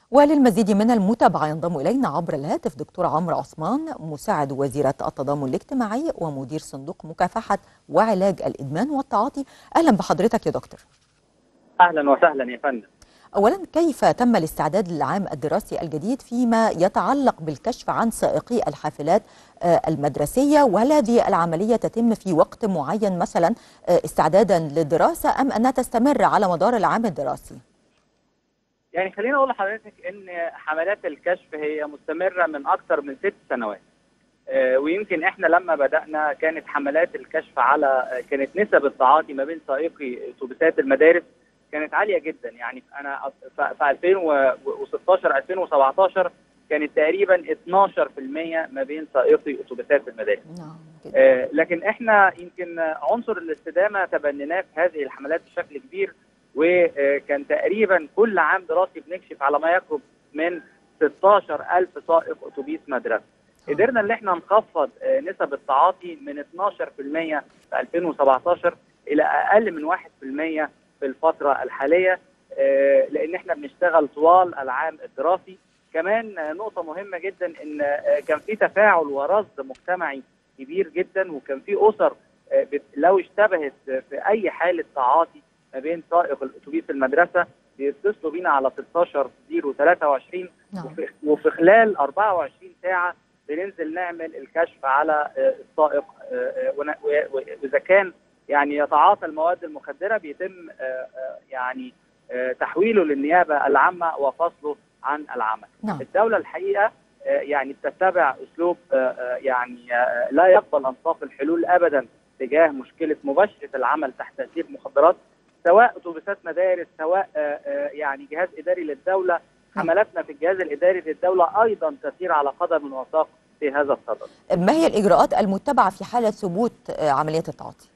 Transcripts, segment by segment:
وللمزيد من المتابعة ينضم إلينا عبر الهاتف دكتور عمرو عثمان مساعد وزيرة التضامن الاجتماعي ومدير صندوق مكافحة وعلاج الإدمان والتعاطي أهلا بحضرتك يا دكتور اهلا وسهلا يا فندم أولا كيف تم الاستعداد للعام الدراسي الجديد فيما يتعلق بالكشف عن سائقي الحافلات آه، المدرسية وهل هذه العملية تتم في وقت معين مثلا آه، استعدادا للدراسة أم أنها تستمر على مدار العام الدراسي؟ يعني خليني اقول لحضرتك ان حملات الكشف هي مستمره من اكثر من ست سنوات آه، ويمكن احنا لما بدانا كانت حملات الكشف على كانت نسب التعاطي ما بين سائقي اتوبيسات المدارس كانت عاليه جدا يعني انا ف- في 2016 2017 كانت تقريبا 12% ما بين سائقي اتوبيسات المدارس نعم آه، لكن احنا يمكن عنصر الاستدامه تبنيناه في هذه الحملات بشكل كبير وكان تقريبا كل عام دراسي بنكشف على ما يقرب من 16000 سائق اتوبيس مدرسه. قدرنا ان احنا نخفض آه، نسب التعاطي من 12% في 2017 الى اقل من 1% في الفتره الحاليه آه، لان احنا بنشتغل طوال العام الدراسي. كمان آه، نقطه مهمه جدا ان آه، كان في تفاعل ورصد مجتمعي كبير جدا وكان في اسر آه، بت- لو اشتبهت في اي حاله تعاطي ما بين سائق الاتوبيس المدرسه بيتصلوا بينا على 16 023 نعم وفي, وفي خلال 24 ساعه بننزل نعمل الكشف على آه، السائق آه، آه، ون- و- و- واذا كان يعني يتعاطى المواد المخدره بيتم آه، آه، يعني آه، تحويله للنيابه العامه وفصله عن العمل. نعم الدوله الحقيقه آه، يعني بتتبع اسلوب آه، آه، يعني آه، لا يقبل انصاف الحلول ابدا تجاه مشكله مباشره العمل تحت تاثير مخدرات سواء اتوبيسات مدارس سواء آه، آه، يعني جهاز اداري للدوله حملاتنا في الجهاز الاداري للدوله ايضا تسير على قدم وساق في هذا الصدد. ما هي الإجراءات المتبعة في حالة ثبوت آه، عملية التعاطي؟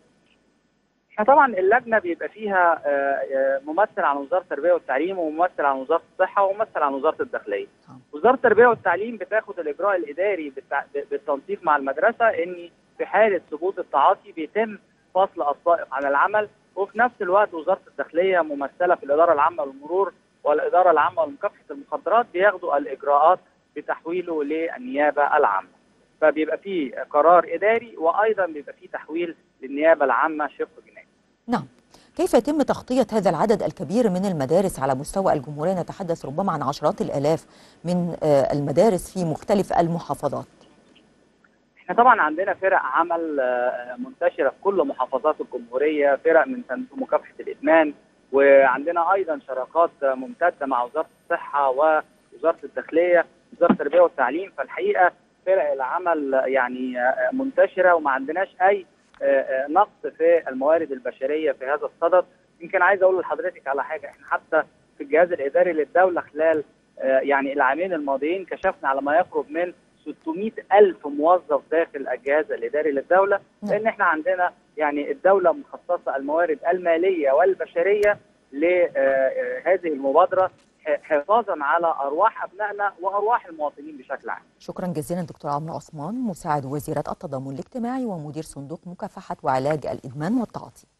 احنا طبعا اللجنه بيبقى فيها آه، آه، ممثل عن وزاره التربيه والتعليم وممثل عن وزاره الصحه وممثل عن وزاره الداخليه. نعم. وزاره التربيه والتعليم بتاخد الاجراء الاداري بالتع- بالتنسيق مع المدرسه ان في حاله ثبوت التعاطي بيتم فصل السائق عن العمل وفي نفس الوقت وزاره الداخليه ممثله في الاداره العامه للمرور والاداره العامه لمكافحه المخدرات بياخدوا الاجراءات بتحويله للنيابه العامه. فبيبقى في قرار اداري وايضا بيبقى في تحويل للنيابه العامه شق جنائي. نعم كيف يتم تغطية هذا العدد الكبير من المدارس على مستوى الجمهورية نتحدث ربما عن عشرات الآلاف من آه، المدارس في مختلف المحافظات احنا طبعا عندنا فرق عمل آه، منتشره في كل محافظات الجمهوريه فرق من صندوق مكافحه الادمان وعندنا ايضا شراكات آه، ممتده مع وزاره الصحه ووزاره الداخليه وزاره التربيه والتعليم فالحقيقه فرق العمل آه، يعني آه، منتشره وما عندناش اي آه، آه، نقص في الموارد البشريه في هذا الصدد يمكن عايز اقول لحضرتك على حاجه احنا حتى في الجهاز الاداري للدوله خلال آه، يعني العامين الماضيين كشفنا على ما يقرب من 600 ألف موظف داخل الجهاز الإداري للدولة نعم. لأن احنا عندنا يعني الدولة مخصصة الموارد المالية والبشرية لهذه المبادرة ح- حفاظا على أرواح أبنائنا وأرواح المواطنين بشكل عام شكرا جزيلا دكتور عمرو عثمان مساعد وزيرة التضامن الاجتماعي ومدير صندوق مكافحة وعلاج الإدمان والتعاطي